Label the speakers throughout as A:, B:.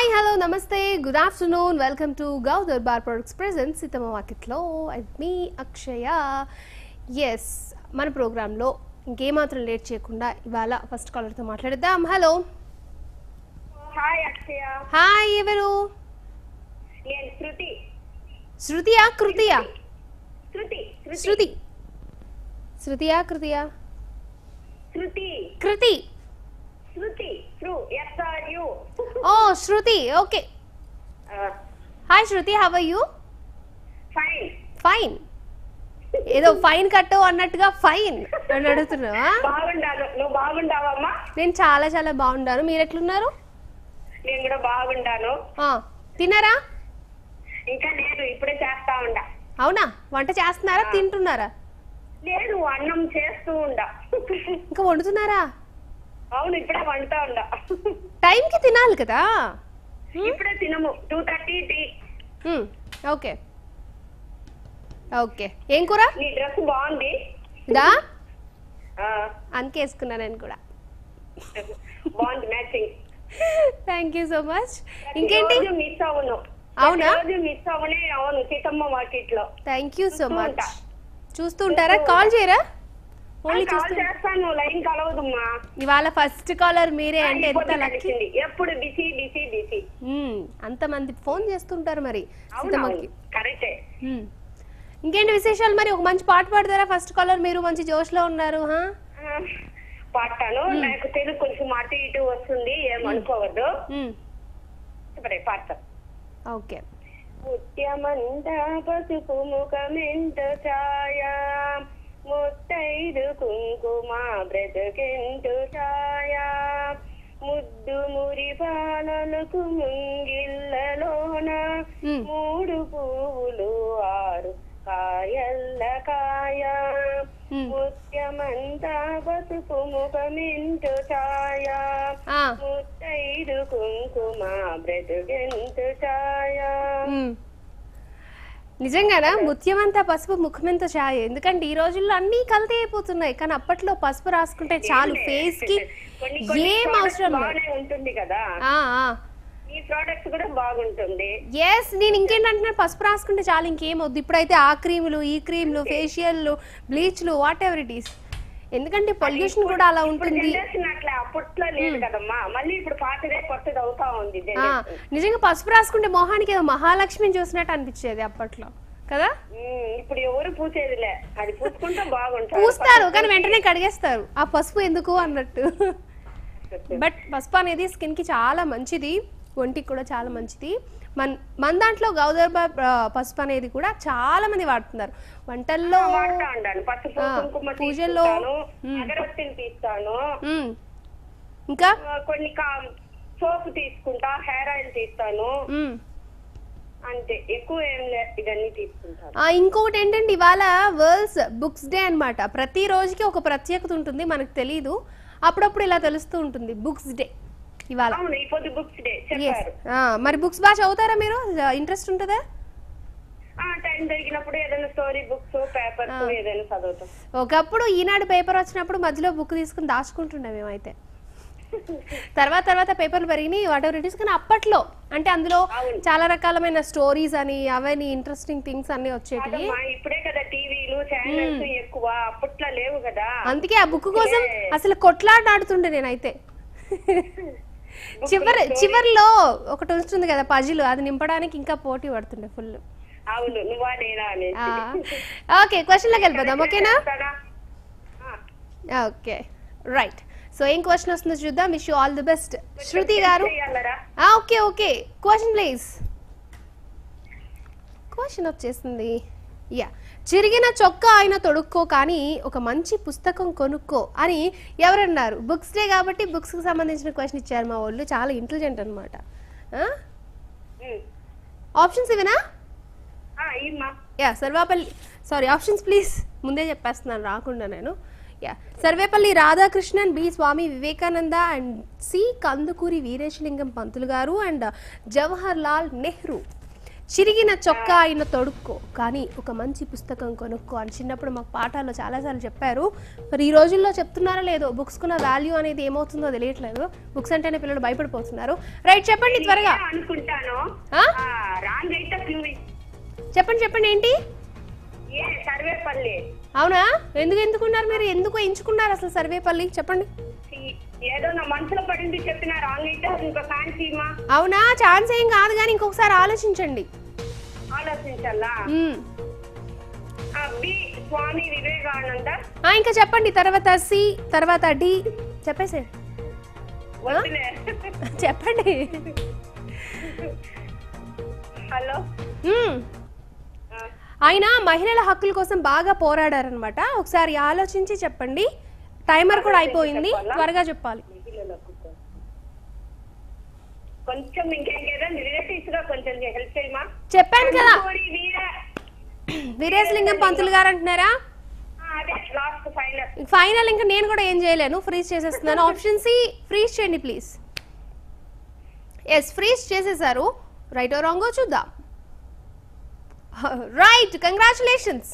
A: Hello నమస్తే good afternoon welcome to Gau Darbar products present Seethamma Vakitlo and me Akshaya yes మన ప్రోగ్రాంలో ఇంకేమాత్రం late చేయకుండా ఇవాళ ఫస్ట్ కాలర్తో మాట్లాడేద్దాం హలో
B: హాయ్ అక్షయ
A: హాయ్ ఎవరు
B: నేను శృతి
A: శృతియా కృతియా
B: శృతి శృతి
A: శృతి శృతియా కృతియా
B: శృతి
A: కృతి
B: శృతి శ్రు S R U
A: oh Shruti okay hi Shruti how are you
B: fine
A: fine ఏదో ఫైన్ కట్టవు అన్నట్టుగా ఫైన్ అని అడుగుతున్నావా
B: బాగుండాను నువ్వు బాగుండావమ్మా
A: నేను చాలా చాలా బాగున్నాను మీరు ఎట్లున్నారు
B: నేను కూడా బాగుండాను
A: ఆ, తిన్నారా
B: ఇంకా లేదు ఇప్పుడే చేస్తా ఉండా
A: అవునా వంట చేస్తున్నారా తింటున్నారా
B: లేదు అన్నం చేస్తూ ఉండా
A: ఇంకా వండుతున్నారా
B: అవును ఇప్పుడే వండుతా ఉండా
A: టైంకి తినాలి కదా
B: ఇప్పుడే తినము two thirty tea
A: hmm, okay okay ఏం కూర
B: నీ డ్రెస్ బాగుంది
A: దా
B: ఆ,
A: అందుకే వేసుకున్నాను నేను కూడా
B: బాగుంది matching
A: thank you so much ఇంకేంటి
B: మిస్ అవును
A: అవునా?
B: రోజు మిస్ అవునే అవును Seethamma Vakitlo
A: thank you so
B: చూస్తూ
A: మచ్
B: ఉంటా.
A: చూస్తూ ఉంటారా కాల్ చేయరా ఓన్లీ
B: కాల్
A: చూస్తూ
B: చేస్తాను లైన్ కలవదమ్మా
A: ఇవాళ ఫస్ట్ కాలర్ మీరే అంటే ఎంత
B: ఇప్పుడు
A: లక్కీ
B: కలిసింది. ఎప్పుడు బిజీ బిజీ బిజీ
A: అంతమంది ఫోన్ చేస్తుంటారు మరి
B: అవునవును
A: సీతమ్మకి
B: కరెక్టే
A: మ్మ్. ఇంకేంటి విశేషాలు మరి ఒక మంచి పాట పాడతారా ఫస్ట్ కాలర్ మీరు మంచి జోష్లో ఉన్నారు హా?
B: ఆ, పాడతాను నాకు తెలుగు కొంచెం అటు ఇటు వస్తుంది ఏమనుకోవద్దు
A: మ్మ్.
B: ఇప్పుడే పాడతాను
A: ఓకే
B: ముత్యమంత పసుపు ముఖమెంత ఛాయ ముత్తైదు కుంకుమ బ్రతుకెంటు ఛాయ ముద్దు మురి పాలలకు ముంగిళ్ళలోన
A: మ్మ్.
B: మూడు పువ్వులు ఆరు కాయల్ల కాయ
A: మ్మ్.
B: ముత్యమంతా పసుపు ముఖమెంటు ఛాయ
A: ఆ,
B: ముత్తైదు కుంకుమ బ్రతుకెంటు ఛాయ
A: మ్మ్. నిజంగానా ముత్యమంతా పసుపు ముఖమెంత ఛాయ ఎందుకంటే ఈ రోజుల్లో అన్నీ కల్తీ అయిపోతున్నాయి కానీ అప్పట్లో పసుపు రాసుకుంటే చాలు ఫేస్ కి
B: కొన్ని కొన్ని
A: ఏం
B: products
A: అవసరం లేదు
B: బాగానే ఉంటుంది కదా
A: ఆ, ఆ.
B: ఈ ప్రోడక్ట్స్ కూడా బాగుంటుంది
A: ఎస్ నేను ఇంకేంటంటున్నా పసుపు రాసుకుంటే చాలు ఇంకేం వద్దు ఇప్పుడైతే ఆ క్రీములు ఈ క్రీములు ఫేషియల్లు బ్లీచ్లు వాట్ ఎవర్ ఇట్ ఈస్ ఎందుకంటే పొల్యూషన్ కూడా అలా
B: ఇప్పుడు
A: ఉంటుంది
B: జనరేషన్ అట్లా అప్పట్లో లేదు కదమ్మా మళ్ళీ ఇప్పుడు పాతదే కొత్తది అవుతా ఉంది
A: ఆ,
B: generation.
A: నిజంగా పసుపు రాసుకుంటే మొహానికి ఏదో మహాలక్ష్మిని చూసినట్టు అనిపించేది అప్పట్లో కదా
B: ఉమ్, ఇప్పుడు ఎవరు పూసేదిలే అది పూసుకుంటే బాగుంటుంది
A: పూస్తారు కానీ వెంటనే కడిగేస్తారు ఆ పసుపు ఎందుకు అన్నట్టు బట్ పసుపు అనేది స్కిన్ కి చాలా మంచిది ఒంటికి కూడా చాలా మంచిది మన మన దాంట్లో గౌదర్భ పసుపు అనేది కూడా చాలా మంది వాడుతున్నారు వంటల్లో
B: వాడుతా ఉండాను పసుపు
A: ఆ,
B: కుంకుమ
A: పూజల్లో,
B: తీసుకుంటాను
A: ఉమ్.
B: అగరత్తిని తీస్తాను
A: మ్మ్. ఇంకా
B: ఆ, కొన్ని సోప్ తీసుకుంటా హెయిర్ ఆయిల్ తీస్తాను
A: మ్మ్.
B: అంతే ఎక్కువ ఏం లేదు ఇవన్నీ తీసుకుంటాను
A: ఆ, ఇంకొకటి ఏంటంటే ఇవాళ వరల్డ్స్ బుక్స్ డే అన్నమాట ప్రతి రోజుకి ఒక ప్రత్యేకత ఉంటుంది మనకు తెలీదు అప్పుడప్పుడు ఇలా తెలుస్తూ ఉంటుంది బుక్స్ డే ఇవాళ
B: అవును ఈ పొద్దు బుక్స్ డే
A: Yes.
B: చెప్పారు
A: ఆ, మరి బుక్స్ బాగా చదువుతారా మీరు ఇంట్రెస్ట్ ఉంటుందా
B: ఆ టైం దొరికినప్పుడు ఏదైనా స్టోరీ బుక్స్ పేపర్స్ ఏదైనా చదువుతాం
A: ఒకప్పుడు ఈనాడు పేపర్ వచ్చినప్పుడు మధ్యలో బుక్ తీసుకుని దాచుకుంటుండే మేమైతే తర్వాత తర్వాత పేపర్లు పెరిగినాయి వాట్ ఎవర్ ఇట్ ఇస్ కానీ అప్పట్లో అంటే అందులో
B: అవును.
A: చాలా రకాలమైన స్టోరీస్ అని అవన్నీ ఇంట్రెస్టింగ్ థింగ్స్ అన్ని వచ్చేటివి
B: కాదమ్మా, ఇప్పుడే కదా టీవీలు ఛానల్స్ ఎక్కువ అప్పట్లో లేవు కదా
A: అందుకే ఆ బుక్ కోసం అసలు కొట్లాట ఆడుతుండే నేనైతే చివరి చివరిలో ఒకటి వస్తుంది కదా పజిల్ అది నింపడానికి ఇంకా పోటీ పడుతుండే ఫుల్
B: అవును నువ్వా నేనా అనేసి
A: ఓకే క్వశ్చన్లోకి వెళ్ళిపోదాం ఓకేనా
B: చేస్తానా? ఆ,
A: ఓకే రైట్ సో ఏం క్వశ్చన్ వస్తుందో చూద్దాం wish all the best Shruti garu
B: చెయ్యాలరా
A: okay okay question please question వచ్చేసింది యా చిరిగిన చొక్కా ఆయన తొడుక్కో కానీ ఒక మంచి పుస్తకం కొనుక్కో అని ఎవరన్నారు బుక్స్ డే కాబట్టి బుక్స్ కి సంబంధించిన క్వశ్చన్ ఇచ్చారు మా వాళ్ళు చాలా ఇంటెలిజెంట్ అనమాట
B: ఉమ్.
A: ఆప్షన్స్ ఇవేనా
B: ఆ, ఇమ్మా
A: A Sarvepalli sorry options please ముందే చెప్పేస్తున్నాను రాకుండా నేను A Sarvepalli Radhakrishnan B Swami Vivekananda and C Kandukuri Veeresalingam Pantulu garu and Jawahar Lal Nehru చిరిగిన చొక్కా అయిన తొడుక్కో కానీ ఒక మంచి పుస్తకం కొనుక్కో అని చిన్నప్పుడు మాకు పాఠాల్లో చాలాసార్లు చెప్పారు మరి ఈ రోజుల్లో చెప్తున్నారో లేదో బుక్స్ కున్న వాల్యూ అనేది ఏమవుతుందో తెలియట్లేదు బుక్స్ అంటేనే పిల్లలు భయపడిపోతున్నారు రైట్ చెప్పండి త్వరగా
B: నేనే అనుకుంటాను
A: ఆ?
B: రాంగ్ అయితే క్లూ
A: చెప్పండి చెప్పండి ఏంటి
B: ఏ సర్వేపల్లి
A: అవునా ఎందుకు ఎందుకున్నారు మీరు ఎందుకు ఎంచుకున్నారు అసలు సర్వేపల్లి చెప్పండి
B: ఈ- ఏదో నా మనసులో పడింది చెప్పిన రాంగ్ అయితే అది ఇంకా ఫ్యాన్సీ మా
A: అవునా ఛాన్స్ ఏం కాదు కానీ ఇంకొకసారి ఆలోచించండి
B: ఆలోచించాలా
A: మ్మ్.
B: ఆ, బి స్వామి వివేకానంద
A: ఆ, ఇంకా చెప్పండి తర్వాత సి తర్వాత డి చెప్పేసే
B: వద్దులే
A: చెప్పండి
B: హలో
A: మ్మ్.
B: ఆ,
A: ఆయన మహిళల హక్కుల కోసం బాగా పోరాడారనమాట ఒకసారి ఆలోచించి చెప్పండి టైమర్ కూడా అయిపోయింది త్వరగా చెప్పాలి
B: మహిళలకు కోసం. కొంచెం ఇంకేదో రిలేటివ్స్ గా కొంచెం హెల్ప్ చేయమా
A: చెప్పాను కదా
B: కోరి వీర
A: వీరేశలింగం పంతులు గారు అంటున్నారా
B: ఆ, అదే లాస్ట్ ఫైనల్
A: ఫైనల్ ఇంకా నేను కూడా ఏం చేయలేను ఫ్రీజ్ చేసేస్తున్నాను ఆప్షన్ సి ఫ్రీజ్ చేయండి ప్లీజ్ ఎస్ ఫ్రీజ్ చేసేసారు రైట్ ఓ రాంగో చూద్దాం రైట్ కంగ్రాచులేషన్స్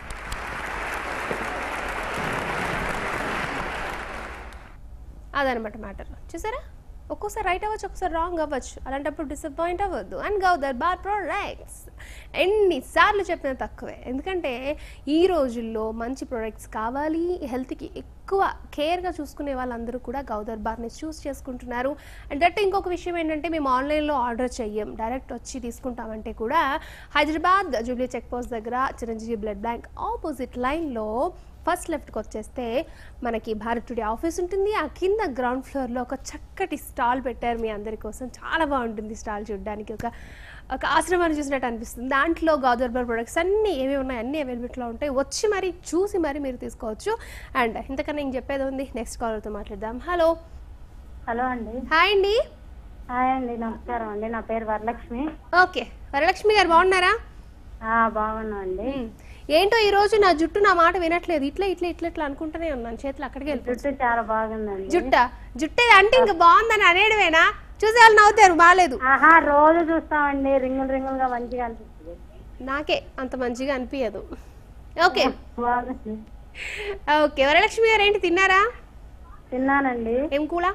A: అదనమాట మ్యాటర్ చూసారా ఒక్కోసారి రైట్ అవ్వచ్చు ఒకసారి రాంగ్ అవ్వచ్చు అలాంటప్పుడు డిసప్పాయింట్ అవ్వద్దు and Gau Darbar products ఎన్నిసార్లు చెప్పినా తక్కువే ఎందుకంటే ఈ రోజుల్లో మంచి ప్రొడక్ట్స్ కావాలి హెల్త్కి ఎక్కువ కేర్గా చూసుకునే వాళ్ళందరూ కూడా గౌదర్ బార్ని చూస్ చేసుకుంటున్నారు అండ్ దట్ ఇంకొక విషయం ఏంటంటే మేము ఆన్లైన్లో ఆర్డర్ చెయ్యం డైరెక్ట్ వచ్చి తీసుకుంటామంటే కూడా హైదరాబాద్ జూబ్లీ చెక్ పోస్ట్ దగ్గర చిరంజీవి బ్లడ్ బ్యాంక్ ఆపోజిట్ లైన్లో ఫస్ట్ లెఫ్ట్కి వచ్చేస్తే మనకి భారత్ టుడే ఆఫీస్ ఉంటుంది ఆ కింద గ్రౌండ్ ఫ్లోర్లో ఒక చక్కటి స్టాల్ పెట్టారు మీ అందరి కోసం చాలా బాగుంటుంది స్టాల్ చూడడానికి ఒక ఒక ఆశ్రమాన్ని చూసినట్టు అనిపిస్తుంది దాంట్లో గౌదర్బర్ ప్రొడక్ట్స్ అన్నీ ఏమేమి ఉన్నాయి అన్నీ అవైలబిలిటీలో ఉంటాయి వచ్చి మరి చూసి మరి మీరు తీసుకోవచ్చు అండ్ ఇంతకన్నా ఇంక చెప్పేది ఉంది నెక్స్ట్ కాలర్తో మాట్లాడదాం హలో
C: హలో అండి
A: హాయ్ అండి
C: హాయ్ అండి నమస్కారం అండి నా పేరు వరలక్ష్మి
A: ఓకే వరలక్ష్మి గారు బాగున్నారా
C: ఆ, బాగున్నాం అండి
A: మ్. ఏంటో ఈ రోజు నా జుట్టు నా మాట వినట్లేదు ఇట్లా ఇట్లా ఇట్లా ఇట్లా అనుకుంటూనే ఉన్నాను చేతులు అక్కడికి వెళ్ళిపోతుంది
C: జుట్టు చాలా బాగుందండి
A: జుట్ట జుట్టే అంటే ఇంకా బాగుందని అనేయడమేనా చూసే వాళ్ళు నవ్వుతారు బాగాలేదు
C: ఆహా రోజు చూస్తామండి రింగులు రింగులుగా మంచిగా అనిపిస్తుంది
A: నాకే అంత మంచిగా అనిపించదు ఓకే
C: బాగుంది
A: ఓకే వరలక్ష్మి గారు ఏంటి తిన్నారా
C: తిన్నానండి
A: ఏం కూల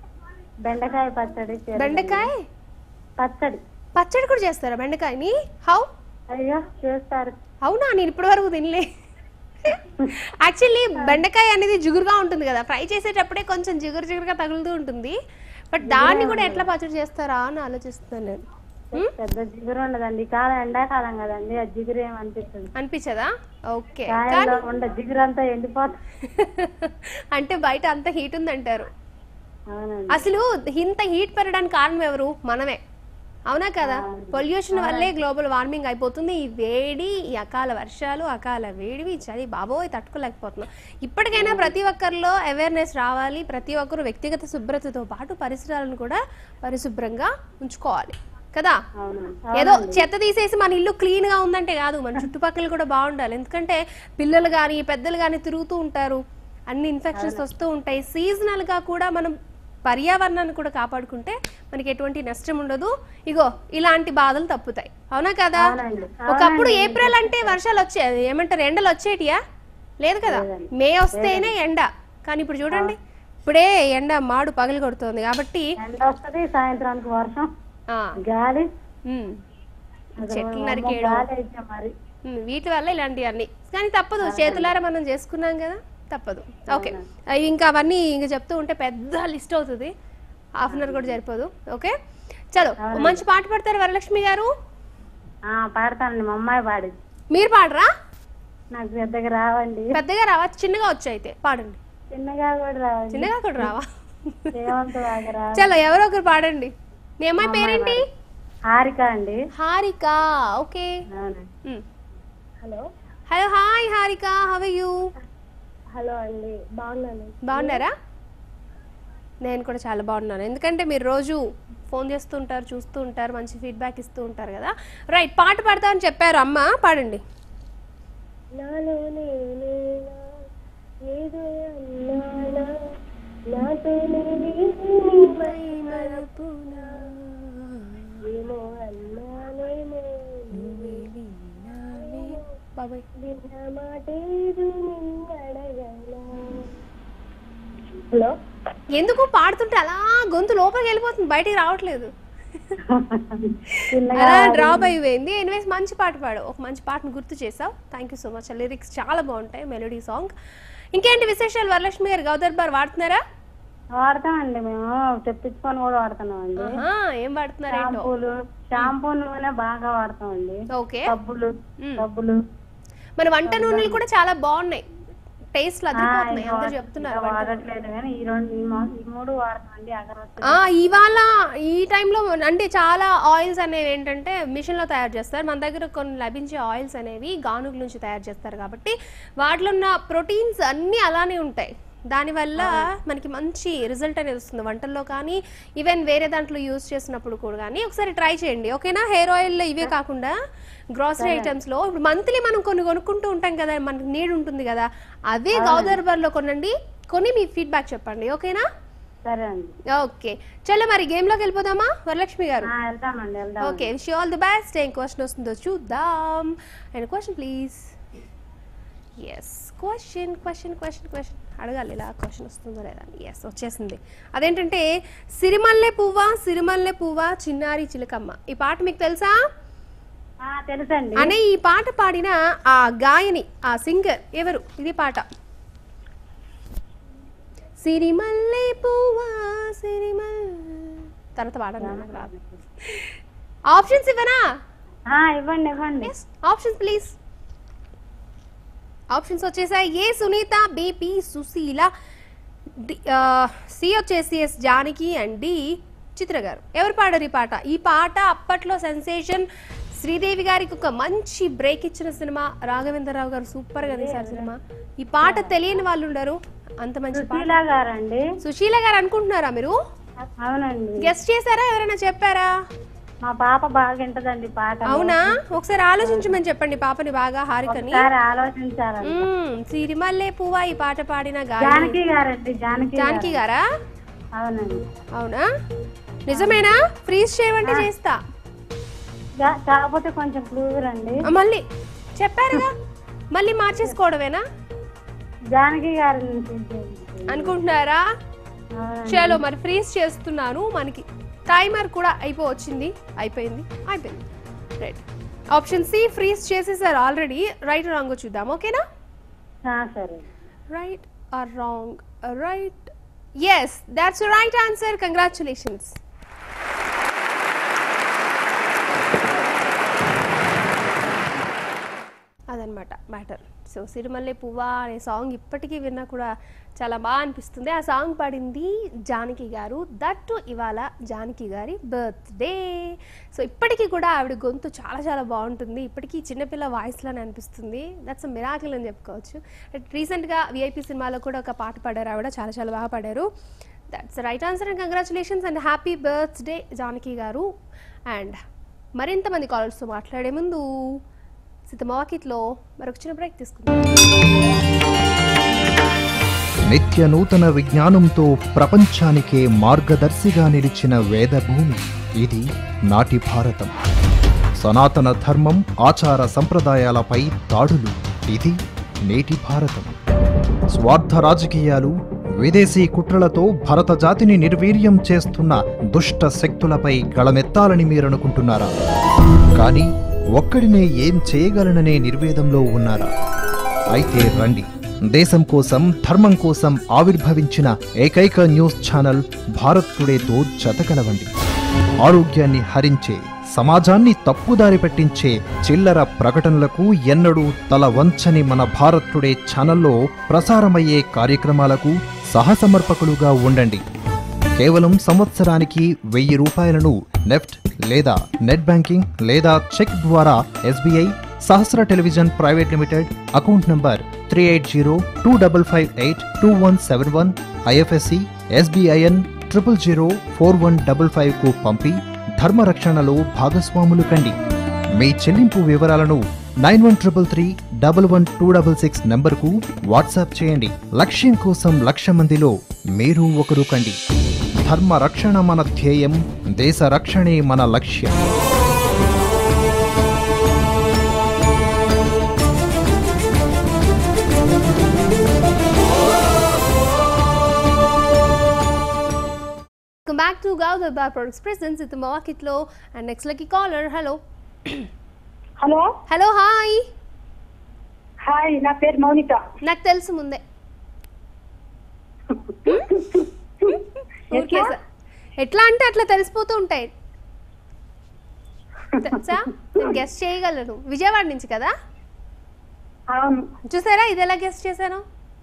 C: బెండకాయ పచ్చడి చేదు.
A: బెండకాయ
C: పచ్చడి
A: పచ్చడి కూడా చేస్తారా బెండకాయని హౌ
C: అయ్యో చేస్తారు
A: అవునా నేను ఇప్పటి వరకు తినలే యాక్చువల్లీ బెండకాయ అనేది జిగురుగా ఉంటుంది కదా ఫ్రై చేసేటప్పుడే కొంచెం జిగురు జిగురుగా తగులుతూ ఉంటుంది బట్ దాన్ని కూడా ఎట్లా పచ్చడి చేస్తారా అని ఆలోచిస్తున్నాను నేను హ్మ్?
C: పెద్ద జిగురు ఉండదండి ఈ కాలం ఎండాకాలం కదండి ఆ జిగురు ఏమనిపిస్తుంది
A: అనిపించదా ఓకే
C: కాయల్లో ఉండ జిగురు అంతా ఎండిపోతుంది
A: అంటే బయట అంత హీట్ ఉందంటారు
C: అవునండి
A: అసలు ఇంత హీట్ పెరగడానికి కారణం ఎవరు మనమే అవునా కదా పొల్యూషన్ వల్లే గ్లోబల్ వార్మింగ్ అయిపోతుంది ఈ వేడి ఈ అకాల వర్షాలు అకాల వేడివి చలి బాబోయ్ తట్టుకోలేకపోతున్నాం ఇప్పటికైనా ప్రతి ఒక్కరిలో అవేర్నెస్ రావాలి ప్రతి ఒక్కరు వ్యక్తిగత శుభ్రతతో పాటు పరిసరాలను కూడా పరిశుభ్రంగా ఉంచుకోవాలి కదా
C: అవునండి
A: ఏదో చెత్త తీసేసి మన ఇల్లు క్లీన్ గా ఉందంటే కాదు మన చుట్టుపక్కల కూడా బాగుండాలి ఎందుకంటే పిల్లలు కానీ పెద్దలు కానీ తిరుగుతూ ఉంటారు అన్ని ఇన్ఫెక్షన్స్ వస్తూ ఉంటాయి సీజనల్ గా కూడా మనం పర్యావరణాన్ని కూడా కాపాడుకుంటే మనకి ఎటువంటి నష్టం ఉండదు ఇగో ఇలాంటి బాధలు తప్పుతాయి అవునా కదా
C: అవునండి.
A: ఒకప్పుడు ఏప్రిల్ అంటే వర్షాలు వచ్చాయి ఏమంటారు ఎండలు వచ్చేటియా లేదు కదా మే వస్తేనే ఎండ కానీ ఇప్పుడు చూడండి ఇప్పుడే ఎండ మాడు పగలు కొడుతోంది కాబట్టి
C: ఎండ వస్తుంది సాయంత్రానికి వర్షం
A: ఆ,
C: గాలి
A: ఉమ్.
C: అసలు
A: చెట్లు
C: అమ్మో,
A: నరికేయడం
C: గాలి అయితే మరి
A: ఉమ్, వీటి వల్ల ఇలాంటివన్నీ కానీ తప్పదు చేతులారా మనం చేసుకున్నాం కదా తప్పదు ఓకే అవి ఇంకా అవన్నీ ఇంకా చెప్తూ ఉంటే పెద్ద లిస్ట్ అవుతుంది హాఫ్ అన్ అవర్ కూడా సరిపోదు ఓకే చలో ఓ మంచి పాట పాడతారు వరలక్ష్మి గారు
C: ఆ పాడతానండి మా అమ్మాయి పాడి
A: మీరు పాడరా
C: నాకు పెద్దగా రావండి
A: పెద్దగా రావా చిన్నగా వచ్చు అయితే పాడండి
C: చిన్నగా కూడా రావండి
A: చిన్నగా కూడా రావా
C: రేవంత్ బాగా రా
A: చలో ఎవరో ఒకరు పాడండి మీ అమ్మాయి పేరేంటి
C: హారిక అండి
A: హారిక ఓకే
C: అవునండి
A: hello hello hi Harika how you
C: hello అండి బాగున్నాను
A: బాగున్నారా నేను కూడా చాలా బాగున్నాను ఎందుకంటే మీరు రోజు ఫోన్ చేస్తూ ఉంటారు చూస్తూ ఉంటారు మంచి ఫీడ్బ్యాక్ ఇస్తూ ఉంటారు కదా రైట్ పాట పాడతా అని చెప్పారు అమ్మ పాడండి
C: నాలో నేనేనా ఏదో అన్నానా నాతో ఏమో అన్నానేమో
A: ఎందుకు పాడుతుంటే అలా గొంతు లోపలికి వెళ్ళిపోతుంది బయటికి రావట్లేదు
C: చిన్నగా
A: అలా డ్రాప్ అయిపోయింది ఎనివేస్ మంచి పాట పాడు ఒక మంచి పాటను గుర్తు చేసావు thank you so much lyrics చాలా బాగుంటాయి మెలోడీ సాంగ్ ఇంకేంటి విశేషాలు వరలక్ష్మి గారు గౌదర్బార్ వాడుతున్నారా
C: వాడతామండి మేము తెప్పించుకొని కూడా వాడుతున్నామండి
A: ఆహా, ఏం వాడుతున్నారు ఏంటో
C: షాంపూలు షాంపూ నూనె బాగా వాడతామండి
A: ఓకే
C: సబ్బులు
A: మ్మ్.
C: సబ్బులు
A: మన వంట నూనెలు కూడా చాలా బాగున్నాయి టేస్ట్
C: ఆ,
A: అదిరిపోతున్నాయి
C: ఇంకా
A: అందరూ
C: వాడ-
A: చెప్తున్నారు
C: ఇంకా వాడట్లేదు కానీ ఈ రెండు ఈ మా- ఈ మూడు వాడతామండి అగరబత్తి
A: ఆ ఇవాళ ఈ టైంలో అంటే చాలా ఆయిల్స్ అనేవి ఏంటంటే మిషన్లో తయారు చేస్తారు మన దగ్గర కొన్ని లభించే ఆయిల్స్ అనేవి గానుగ నుంచి తయారు చేస్తారు కాబట్టి వాటిలో ఉన్న ప్రోటీన్స్ అన్నీ అలానే ఉంటాయి దానివల్ల మనకి మంచి రిజల్ట్ అనేది వస్తుంది వంటల్లో కానీ ఈవెన్ వేరే దాంట్లో యూస్ చేసినప్పుడు కూడా కానీ ఒకసారి ట్రై చేయండి ఓకేనా హెయిర్ ఆయిల్ ఇవే కాకుండా గ్రాసరీ ఐటమ్స్లో ఇప్పుడు మంత్లీ మనం కొన్ని కొనుక్కుంటూ ఉంటాం కదా మనకి నీడ్ ఉంటుంది కదా అదే గౌదర్బార్లో కొనండి కొని మీ ఫీడ్బ్యాక్ చెప్పండి ఓకేనా
C: సరే అండి
A: ఓకే చలో మరి గేమ్ లోకి వెళ్ళిపోదామా వరలక్ష్మి గారు
C: ఆ, వెళ్దామండి వెళ్దాం
A: okay wish all the best ఏం క్వశ్చన్ వస్తుందో చూద్దాం and question please yes question question question question అడగాలి ఇలా క్వశ్చన్ వస్తుందో లేదా ఎస్ వచ్చేసింది అదేంటంటే సిరిమల్లె పువ్వా సిరిమల్లె పువ్వా చిన్నారి చిలకమ్మ ఈ పాట మీకు తెలుసా
C: ఆ, తెలుసండి
A: అనే ఈ పాట పాడిన ఆ గాయని ఆ సింగర్ ఎవరు ఇది పాట సిరిమల్లె పువ్వా సిరిమల్ తర్వాత పాడండి నాకు రాదు ఆప్షన్స్ ఇవ్వనా
C: ఆ, ఇవ్వండి ఇవ్వండి
A: ఆప్షన్స్ ప్లీజ్ ఆప్షన్స్ వచ్చేసాయి A Sunitha B P Susheela D- ఆ, సి వచ్చేసి S Janaki and D Chitra garu ఎవరు పాడారు ఈ పాట ఈ పాట అప్పట్లో సెన్సేషన్ శ్రీదేవి గారికి ఒక మంచి బ్రేక్ ఇచ్చిన సినిమా రాఘవేంద్రరావు గారు సూపర్ గా తీశారు సినిమా ఈ పాట తెలియని వాళ్ళు ఉండరు అంత మంచి పాట
C: సుశీల గారండి
A: సుశీల గారు అనుకుంటున్నారా మీరు
C: అవునండి
A: గెస్ట్ చేశారా ఎవరైనా చెప్పారా
C: మా పాప బాగా వింటదండి పాట
A: అవునా ఒకసారి ఆలోచించమని చెప్పండి పాపని బాగా హారికని
C: ఒకసారి ఆలోచించాలండి
A: మ్మ్. సిరిమల్లె పువ్వా ఈ పాట పాడిన గాని
C: జానకి గారండి జానకి గారు.
A: జానకి గారా
C: అవునండి
A: అవునా నిజమేనా ఫ్రీజ్ చేయమంటే చేస్తా
C: జా- కాకపోతే కొంచెం క్లూజర్ అండి
A: ఆ, మళ్ళీ చెప్పారుగా మళ్ళీ మార్చేసుకోవడమేనా
C: జానకి గారి నుంచి
A: అనుకుంటున్నారా
C: అవునండి.
A: చలో మరి ఫ్రీజ్ చేస్తున్నాను మనకి టైమర్ కూడా అయిపోవచ్చింది అయిపోయింది అయిపోయింది రైట్ ఆప్షన్ సి ఫ్రీజ్ చేసేసారు ఆల్రెడీ రైట్ రాంగ్ చూద్దాం ఓకేనా
C: ఆ, సరే
A: right or wrong right yes that's right answer congratulations అదనమాట మ్యాటర్ సో సిరిమల్లె పువ్వా అనే సాంగ్ ఇప్పటికీ విన్నా కూడా చాలా బాగా అనిపిస్తుంది ఆ సాంగ్ పాడింది జానకి గారు దట్టు ఇవాళ జానకి గారి బర్త్డే సో ఇప్పటికీ కూడా ఆవిడ గొంతు చాలా చాలా బాగుంటుంది ఇప్పటికీ చిన్నపిల్ల వాయిస్లోనే అనిపిస్తుంది దట్స్ మిరాకిల్ అని చెప్పుకోవచ్చు రీసెంట్గా విఐపి సినిమాలో కూడా ఒక పాట పాడారు ఆవిడ చాలా చాలా బాగా పాడారు that's right answer and congratulations and happy birthday Janaki garu and మరింత మంది కాలర్స్తో మాట్లాడే ముందు సిద్ధమవాకిట్లో మరొక చిన్న బ్రేక్ తీసుకుందాం
D: నిత్య నూతన విజ్ఞానంతో ప్రపంచానికే మార్గదర్శిగా నిలిచిన వేదభూమి ఇది నాటి భారతం సనాతన ధర్మం ఆచార సంప్రదాయాలపై దాడులు ఇది నేటి భారతం స్వార్థ రాజకీయాలు విదేశీ కుట్రలతో భరత జాతిని నిర్వీర్యం చేస్తున్న దుష్ట శక్తులపై గళమెత్తాలని మీరనుకుంటున్నారా కానీ ఒక్కడినే ఏం చేయగలననే నిర్వేదంలో ఉన్నారా అయితే రండి దేశం కోసం ధర్మం కోసం ఆవిర్భవించిన ఏకైక న్యూస్ ఛానల్ భారత్ టుడేతో జతకలవండి ఆరోగ్యాన్ని హరించే సమాజాన్ని తప్పుదారి పట్టించే చిల్లర ప్రకటనలకు ఎన్నడూ తల వంచని మన భారత్ టుడే ఛానల్లో ప్రసారమయ్యే కార్యక్రమాలకు సహసమర్పకులుగా ఉండండి కేవలం సంవత్సరానికి వెయ్యి రూపాయలను నెఫ్ట్ లేదా నెట్ బ్యాంకింగ్ లేదా చెక్ ద్వారా SBI Sahasra television private limited account number three eight zero two double five eight two one seven one IFSC SBIN triple zero four one double ఫైవ్కు పంపి ధర్మరక్షణలో భాగస్వాములు కండి మీ చెల్లింపు వివరాలను nine one triple three double one two double six నంబర్కు WhatsApp చేయండి లక్ష్యం కోసం లక్ష మందిలో మీరు ఒకరు కండి ధర్మ రక్షణ మన ధ్యేయం దేశ రక్షణే మన లక్ష్యం
A: come back to Gau Darbar products presence ఇది మార్కెట్లో and next lucky caller hello
E: hello
A: hello hi
E: hi నా పేరు మౌనిక
A: నాకు తెలుసు ముందే ఊరికే స- ఎట్లా అంటే అట్లా తెలిసిపోతూ ఉంటాయి తెలుసా నేను గెస్ట్ చేయగలను విజయవాడ నుంచి కదా
E: అవును
A: చూసారా ఇది ఎలా గెస్ట్ చేశాను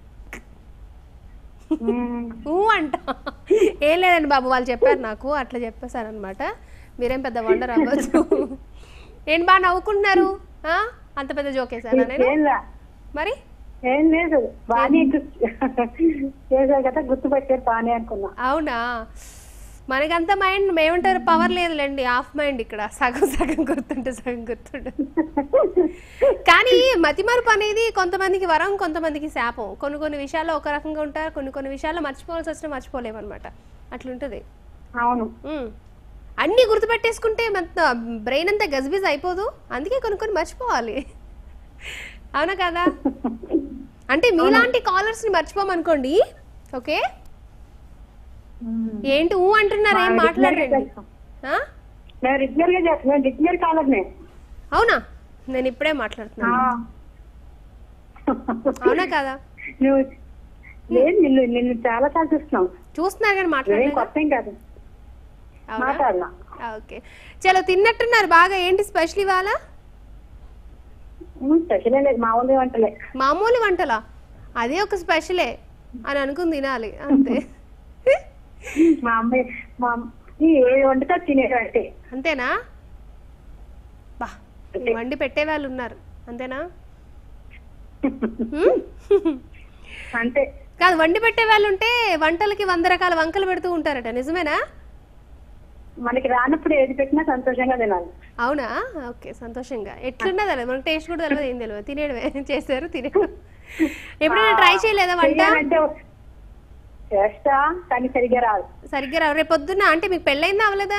E: మ్మ్.
A: ఊ అంట ఏం లేదండి బాబు వాళ్ళు చెప్పారు నాకు అట్లా చెప్పేశారు అనమాట మీరేం పెద్ద వండర్ అవ్వచ్చు ఏంటి బాగా నవ్వుకుంటున్నారు ఆ? అంత పెద్ద జోక్ వేసానా నేను
E: ఏం లా.
A: మరి
E: ఏం లేదు బాగానే చేశారు కదా గుర్తుపెట్టారు బాగానే అనుకున్నా
A: అవునా మనకంత మైండ్ ఏమంటారు పవర్ లేదులేండి హాఫ్ మైండ్ ఇక్కడ సగం సగం గుర్తుంటే సగం గుర్తుంటే కానీ మతిమరుపు అనేది కొంతమందికి వరం కొంతమందికి శాపం కొన్ని కొన్ని విషయాల్లో ఒక రకంగా ఉంటారు కొన్ని కొన్ని విషయాల్లో మర్చిపోవాల్సి వచ్చినా మర్చిపోలేము అనమాట అట్లుంటుంది
E: అవును
A: ఉమ్. అన్నీ గుర్తుపెట్టేసుకుంటే మన బ్రెయిన్ అంతా గజిబిజ్ అయిపోదు అందుకే కొన్ని కొన్ని మర్చిపోవాలి అవునా కదా అంటే మీలాంటి కాలర్స్ని మర్చిపోమనుకోండి ఓకే
E: మ్మ్.
A: ఏంటి ఊ అంటున్నారు ఏం
E: మా
A: మాట్లాడరండి
E: రెగ్యులర్
A: ఆ?
E: నేను రెగ్యులర్ గా చేస్తాను రెగ్యులర్ కాలర్నే
A: అవునా నేను ఇప్పుడే మాట్లాడుతున్నాను అవునా కదా
E: నువ్వు లేదు నిన్ను నిన్ను చాలా సార్లు చూస్తున్నావు
A: చూస్తున్నారు కానీ
E: నువ్వేం
A: మాట్లాడలేదు
E: కొత్త ఏం కాదు
A: అవునా
E: మాట్లాడలా
A: ఓకే చలో తిన్నట్టున్నారు బాగా ఏంటి స్పెషల్ ఇవాళ
E: స్పెషల్ లేదు మామూలు వంటలే
A: మామూలు వంటలా అదే ఒక స్పెషలే అని అనుకుని తినాలి అంతే
E: మా అమ్మాయి మా అమ్మ- ఈ ఏ వండుతా తినేది అంటే
A: అంతేనా బా వండి పెట్టే వాళ్ళు ఉన్నారు అంతేనా హ్మ్?
E: అంతే
A: కాదు వండి పెట్టే వాళ్ళు ఉంటే వంటలకి వంద రకాల వంకలు పెడుతూ ఉంటారట నిజమేనా
E: మనకి రానప్పుడు ఏది పెట్టినా సంతోషంగా తినాలి
A: అవునా ఓకే సంతోషంగా ఎట్లున్నది అలా మనకు టేస్ట్ కూడా తెలియదు ఏం తెలియదు తినేయడమే చేశారు తినేయడం ఎప్పుడైనా ట్రై చేయలేదా వంట
E: చెయ్యాలంటే చేస్తా కానీ సరిగ్గా రాదు
A: సరిగ్గా రావు రేపు పొద్దున్న అంటే మీకు పెళ్ళైందా అవలేదా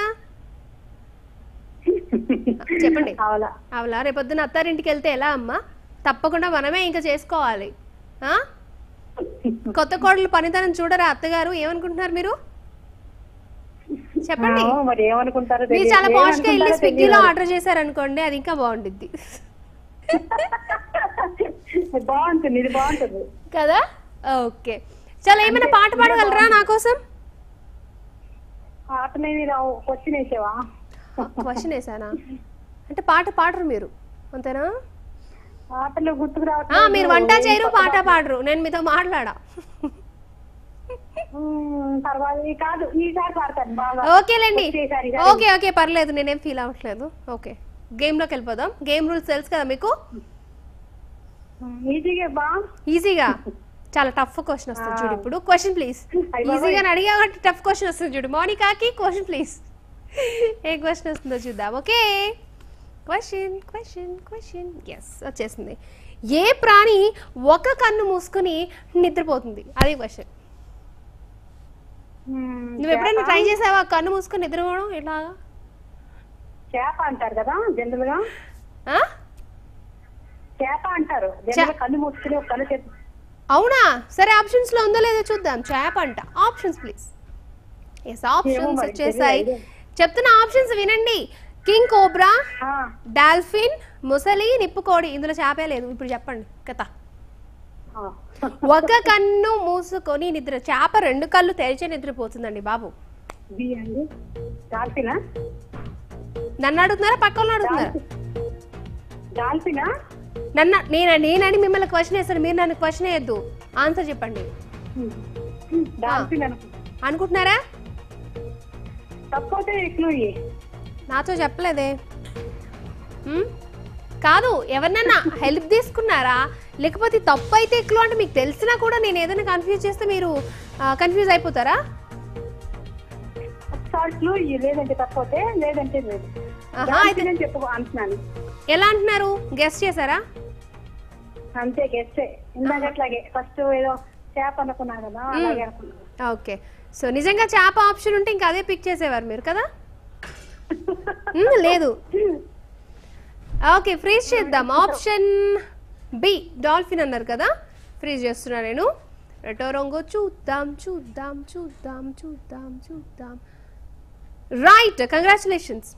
A: చెప్పండి
E: అవలా
A: అవలా రేపు పొద్దున్న అత్తారింటికి వెళ్తే ఎలా అమ్మా తప్పకుండా మనమే ఇంకా చేసుకోవాలి ఆ? కొత్త కోడలు పనితనం చూడరా అత్తగారు ఏమనుకుంటున్నారు మీరు చెప్పండి
E: ఆ, మరి ఏమనుకుంటారో
A: మీరు
E: తెలియదు.
A: చాలా పాష్ గా వెళ్ళి
E: ఏమనుకుంటారో
A: స్విగ్గీలో
E: తెలియదు.
A: ఆర్డర్ చేశారనుకోండి అది ఇంకా బాగుండిద్ది
E: బాగుంటుంది ఇది బాగుంటుంది
A: కదా ఓకే చాలా ఏమైనా పాట పాడగలరా నా కోసం
E: ఆటనేవి రావు వచ్చి వేసేవా
A: క్వశ్చన్ వేసానా అంటే పాట పాడరు మీరు అంతేనా
E: ఆటలు గుర్తుకు
A: ఆ,
E: రావట్లేదు
A: మీరు వంట చేయరు పాట పాడరు నేను మీతో మాట్లాడా
E: ఉమ్, తర్వాత ఈ కాదు ఈసారి పాడతాను బాగా
A: ఓకేలేండి
E: వచ్చేసారి ఈసారి.
A: ఓకే ఓకే పర్లేదు నేనేం ఫీల్ అవ్వట్లేదు ఓకే గేమ్లోకి వెళ్ళిపోదాం గేమ్ రూల్స్ తెలుసు కదా మీకు
E: ఉమ్, ఈజీగా బా
A: ఈజీగా చాలా టఫ్ క్వశ్చన్ వస్తుంది చూడు ఇప్పుడు క్వశ్చన్ ప్లీజ్
E: అయ్య బాబోయ్.
A: ఈజీగా అడిగా కాబట్టి టఫ్ క్వశ్చన్ వస్తుంది చూడు మోనికాకి క్వశ్చన్ ప్లీజ్ ఏ క్వశ్చన్ వస్తుందో చూద్దాం okay question question question yes వచ్చేసింది ఏ ప్రాణి ఒక కన్ను మూసుకొని నిద్రపోతుంది అదే క్వశ్చన్
E: ఉమ్,
A: నువ్వు ఎప్పుడైనా
E: చేప-
A: ట్రై చేసావా కన్ను మూసుకొని నిద్రపోవడం ఎలాగా
E: చేప అంటారు కదా జనరల్ గా
A: ఆ?
E: చేప అంటారు జనరల్ గా కళ్ళు మూసుకుని ఒక కళ్ళు చేప
A: అవునా సరే ఆప్షన్స్ లో ఉందో లేదో చూద్దాం చేప అంట ఆప్షన్స్ ప్లీజ్ ఎస్ ఆప్షన్స్
E: మరి,
A: వచ్చేసాయి
E: తెలియదు.
A: చెప్తున్న ఆప్షన్స్ వినండి కింగ్ కోబ్రా
E: ఆ,
A: డాల్ఫిన్ ముసలి నిప్పుకోడి ఇందులో చేపే లేదు ఇప్పుడు చెప్పండి కథ
E: ఆ.
A: ఒక కన్ను మూసుకొని నిద్ర చేప రెండు కళ్ళు తెరిచే నిద్రపోతుందండి బాబు
E: బి అండి డాల్ఫినా
A: నన్ను అడుగుతున్నారా పక్క వాళ్ళని అడుగుతున్నారా
E: డాల్ఫినా
A: నన్ను నేను నేనని మిమ్మల్ని క్వశ్చన్ వేస్తాను మీరు నన్ను క్వశ్చన్ వేయద్దు ఆన్సర్ చెప్పండి
E: డాల్ఫిన్ అనుకుంటా
A: అనుకుంటున్నారా
E: తప్పైతే క్లూ ఇయ్యి.
A: నాతో చెప్పలేదే ఉమ్? కాదు ఎవరినన్నా హెల్ప్ తీసుకున్నారా లేకపోతే తప్పు అయితే ఎక్కువ అంటే మీకు తెలిసినా కూడా నేను ఏదైనా కన్ఫ్యూజ్ చేస్తే మీరు కన్ఫ్యూజ్ అయిపోతారా
E: ఒకసారి క్లూ ఇయ్యి లేదంటే తప్పైతే లేదంటే లేదు
A: ఆహా, అయితే
E: డాల్ఫిన్ అని చెప్పు అంటున్నాను
A: ఎలా అంటున్నారు గెస్ట్ చేశారా
E: అంతే గెస్టే ఇందాక అట్లాగే ఫస్ట్ ఏదో చేప అనుకున్నా కదా అలాగే అనుకున్నాను
A: ఓకే సో నిజంగా చేప ఆప్షన్ ఉంటే ఇంకా అదే పిక్ చేసేవారు మీరు కదా ఉమ్, లేదు ఓకే ఫ్రీజ్ చేద్దాం ఆప్షన్ బి డాల్ఫిన్ అన్నారు కదా ఫ్రీజ్ చేస్తున్నా నేను రెటో రంగు చూద్దాం చూద్దాం చూద్దాం చూద్దాం చూద్దాం right congratulations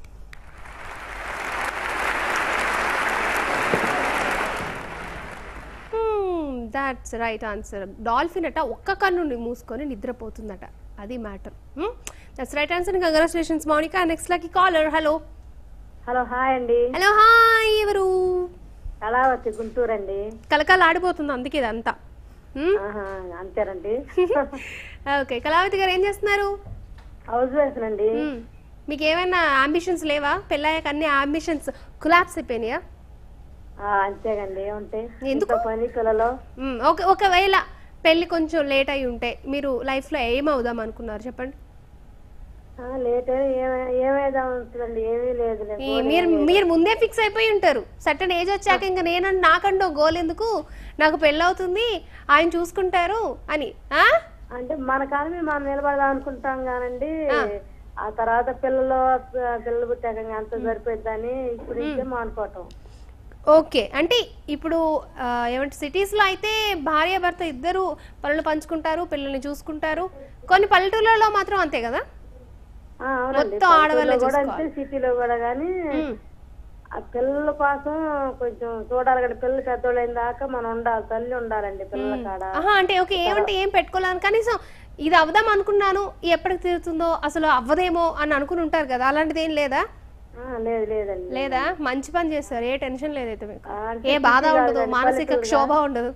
A: that's right answer dolphin అట ఒక్క కన్ను మూసుకొని నిద్రపోతుందట అది matter that's right answer congratulations Mounika next lucky caller hello
C: hello hi అండి
A: హలో హాయ్ ఎవరు
C: కళావతి గుంటూరు అండి
A: కలకాల ఆడిపోతుంది అందుకే ఇదంతా
C: ఆహా, అంతేనండి
A: ఓకే కళావతి గారు ఏం చేస్తున్నారు
C: హౌస్ వైఫ్ అండి
A: మ్మ్. మీకు ఏమైనా అంబిషన్స్ లేవా పెళ్ళాక అన్ని అంబిషన్స్ కులాప్స్ అయిపోయినాయా
C: ఆ, అంతేగండి ఏముంటాయి
A: ఎందుకు?
C: ఇంట్లో పని పిల్లలు
A: మ్మ్. ఒక ఒకవేళ పెళ్ళి కొంచెం లేట్ అయి ఉంటే మీరు లైఫ్లో ఏమవుదాం అనుకున్నారు చెప్పండి
C: ఆ, లేట్ అయినా ఏమై- ఏమైదా ఉంటుందండి ఏమీ లేదు
A: ఈ మీరు మీరు ముందే ఫిక్స్ అయిపోయి ఉంటారు సర్టన్ ఏజ్ వచ్చాక ఇంకా నేను నాకంటూ గోల్ ఎందుకు నాకు పెళ్ళవుతుంది ఆయన చూసుకుంటారు అని ఆ
C: అంటే మన కాలం మీద మనం నిలబడదాం అనుకుంటాం కానండి ఆ తర్వాత పిల్లలు ప- పిల్లలు పుట్టాక ఇంకా అంత సరిపోద్దని ఇప్పుడు ఇదే అనుకోవటం
A: ఓకే అంటే ఇప్పుడు ఆ, ఏమంటే సిటీస్లో అయితే భార్య భర్త ఇద్దరు పనులు పంచుకుంటారు పిల్లల్ని చూసుకుంటారు కొన్ని పల్లెటూళ్ళలో మాత్రం అంతే కదా
C: ఆ, అవునండి
A: మొత్తం ఆడవాళ్ళే
C: పల్లెటూరులో కూడా
A: చూసుకోవాలి.
C: అంతే సిటీలో కూడా కానీ
A: మ్మ్.
C: ఆ పిల్లల కోసం కొంచెం చూడాలి కదా పిల్లలు పెద్దోళ్ళు అయిన దాకా మనం ఉండాలి తల్లి ఉండాలండి పిల్లల కాడ
A: ఆహా అంటే ఓకే ఏమంటే ఏం పెట్టుకోలేను కనీసం ఇది అవదాం అనుకున్నాను ఎప్పటికి తీరుతుందో అసలు అవ్వదేమో అని అనుకుని ఉంటారు కదా అలాంటిది ఏం లేదా
C: ఆ, లేదు లేదండి
A: లేదా మంచి పని చేస్తారు ఏ టెన్షన్ లేదైతే మీకు
C: ఆ, అంటే
A: ఏ బాధ
C: సిటీ
A: ఉండదు
C: కాదండి,
A: మానసిక
C: పల్లెటూరుగా.
A: క్షోభ ఉండదు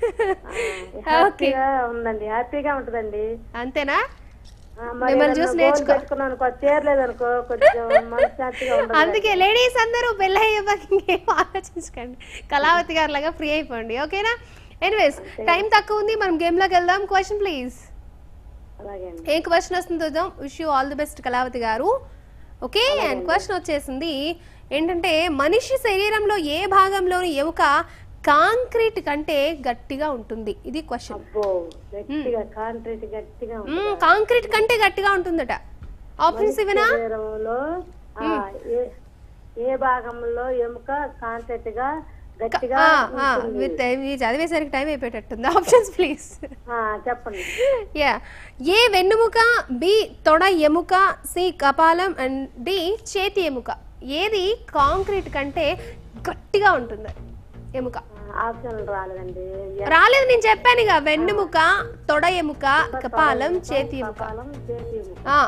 A: ఓకే
C: హ్యాపీగా ఉందండి హ్యాపీగా ఉంటదండి
A: అంతేనా
C: ఆ, మరి
A: మిమ్మల్ని
C: ఏదన్నా
A: చూసి
C: గోల్
A: నేర్చుకో.
C: పెట్టుకున్నాను అనుకో చేరలేదు అనుకో కొంచెం మనశ్శాంతిగా ఉండదు
A: అందుకే లేడీస్ అందరూ పెళ్ళయ్యేవాకి ఇంకేం ఆలోచించకండి కళావతి గారి లాగా ఫ్రీ అయిపోండి ఓకేనా ఎనీవేస్ టైం తక్కువ ఉంది మనం గేమ్ లోకి వెళ్దాం క్వశ్చన్ ప్లీజ్
C: అలాగే అండి
A: ఏ క్వశ్చన్ వస్తుంది చూద్దాం wish you all the best Kalavathi garu okay and question వచ్చేసింది ఏంటంటే మనిషి శరీరంలో ఏ భాగంలోని ఎముక కాంక్రీట్ కంటే గట్టిగా ఉంటుంది ఇది క్వశ్చన్
C: అబ్బో గట్టిగా కాంట్రీట్ గట్టిగా ఉంటుంది
A: కాంక్రీట్ కంటే గట్టిగా ఉంటుందట ఆప్షన్స్ ఇవనా
C: శరీరంలో ఆ, ఏ- ఏ భాగంలో ఎముక కాంట్రీట్ గా గట్టిగా ఉంటుంది.
A: విత్ ఇవి చదివేసరికి టైం అయిపోయేటట్టుంది ఆప్షన్స్ ప్లీజ్
C: ఆ, చెప్పండి
A: యా ఏ వెన్నుముక బి తొడ ఎముక సి కపాలం అండ్ డి చేతి ఎముక ఏది కాంక్రీట్ కంటే గట్టిగా ఉంటుంది ఎముక
C: ఆప్షన్ రాలేదండి
A: రాలేదు నేను చెప్పాను ఇక వెన్నుముక తొడ ఎముక కపాలం చేతి ఎముక
C: కపాలం చేతి ఎముక
A: ఆ.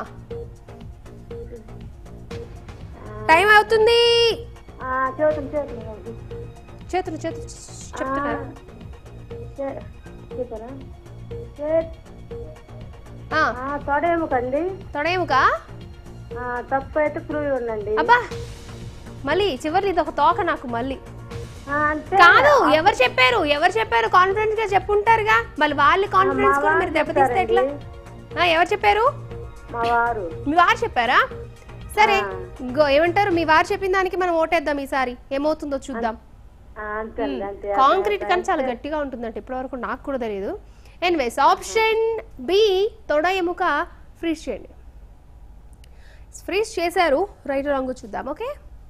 A: టైం అవుతుంది
C: ఆ, చేతులు చేతులు కాదు.
A: చేతులు చేతులు చెప్తున్నారు
C: చే- చెప్పారా చే-
A: ఆ,
C: ఆ, తొడ ఎముక అండి
A: తొడ ఎముక
C: ఆ, తప్పు అయితే క్రూ ఉండండి
A: అబ్బా మళ్ళీ చివరి ఇది ఒక తోక నాకు మళ్ళీ
C: ఆ, అంతే
A: కాదు ఎవరు చెప్పారు ఎవరు చెప్పారు కాన్ఫిడెన్స్ గా చెప్పుంటారుగా మళ్ళీ వాళ్ళ కాన్ఫిడెన్స్ కూడా మీరు దెబ్బతీస్తే ఎట్లా ఆ, ఎవరు చెప్పారు
C: మా వారు
A: మీ వారు చెప్పారా సరే ఇంకో ఏమంటారు మీ వారు చెప్పిన దానికి మనం ఓటేద్దాం ఈసారి ఏమవుతుందో చూద్దాం
C: ఆ, అంతే అండి అంతే
A: కాంక్రీట్ కానీ చాలా గట్టిగా ఉంటుందంట ఇప్పటివరకు నాకు కూడా తెలియదు ఎనీవేస్ ఆప్షన్ బి తొడ ఎముక ఫ్రీజ్ చేయండి ఫ్రీజ్ చేశారు రైట్ రాంగ్ చూద్దాం ఓకే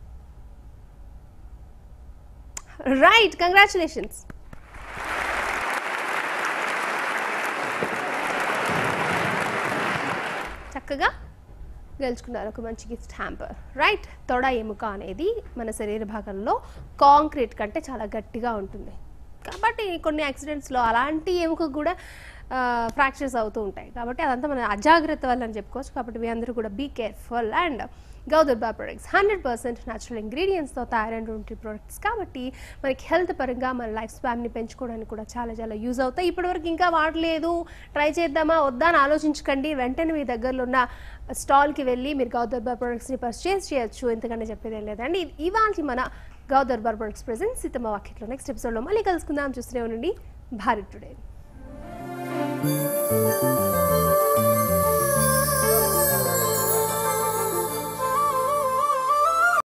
A: రైట్ కంగ్రాచులేషన్స్ చక్కగా గెలుచుకున్నారు ఒక మంచి గిఫ్ట్ హ్యాంపర్ రైట్ తొడ ఎముక అనేది మన శరీర భాగంలో కాంక్రీట్ కంటే చాలా గట్టిగా ఉంటుంది కాబట్టి కొన్ని యాక్సిడెంట్స్లో అలాంటి ఎముక కూడా ఫ్రాక్చర్స్ అవుతూ ఉంటాయి కాబట్టి అదంతా మన అజాగ్రత్త వల్ల అని చెప్పుకోవచ్చు కాబట్టి మీ అందరూ కూడా be careful and Gau Darbar products hundred percent natural ఇంగ్రీడియంట్స్తో తయారైనటువంటి ప్రొడక్ట్స్ కాబట్టి మనకి హెల్త్ పరంగా మన లైఫ్ స్పాన్ని పెంచుకోవడానికి కూడా చాలా చాలా యూజ్ అవుతాయి ఇప్పటివరకు ఇంకా వాడలేదు ట్రై చేద్దామా వద్దా అని ఆలోచించకండి వెంటనే మీ దగ్గరలో ఉన్న స్టాల్కి వెళ్ళి మీరు గౌదర్బా ప్రొడక్ట్స్ని పర్చేస్ చేయొచ్చు ఎందుకంటే చెప్పేది ఏం లేదండి ఇది ఇవాళ మన Gau Darbar products present Seethamma Vakitlo next ఎపిసోడ్లో మళ్ళీ కలుసుకుందాం చూస్తూనే ఉండండి భారత్ టుడే